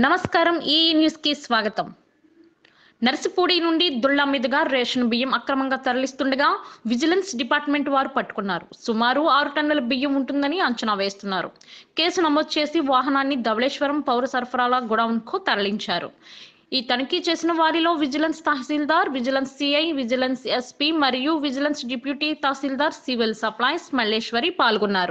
నమస్కారం ఈ న్యూస్ కి స్వాగతం నర్సిపూడి నుండి దుళ్ళ మీదుగా రేషన్ బియ్యం అక్రమంగా తరలిస్తుండగా విజిలెన్స్ డిపార్ట్మెంట్ వారు పట్టుకున్నారు సుమారు ఆరు టన్నుల బియ్యం ఉంటుందని అంచనా వేస్తున్నారు కేసు నమోదు చేసి వాహనాన్ని ధవళేశ్వరం పౌర సరఫరాల గోడౌన్ కు తరలించారు ఈ తనిఖీ చేసిన వారిలో విజిలెన్స్ తహసీల్దార్ విజిలెన్స్ సిఐ విజిలెన్స్ ఎస్పీ మరియు విజిలెన్స్ డిప్యూటీ తహసీల్దార్ సివిల్ సప్లైస్ మల్లేశ్వరి పాల్గొన్నారు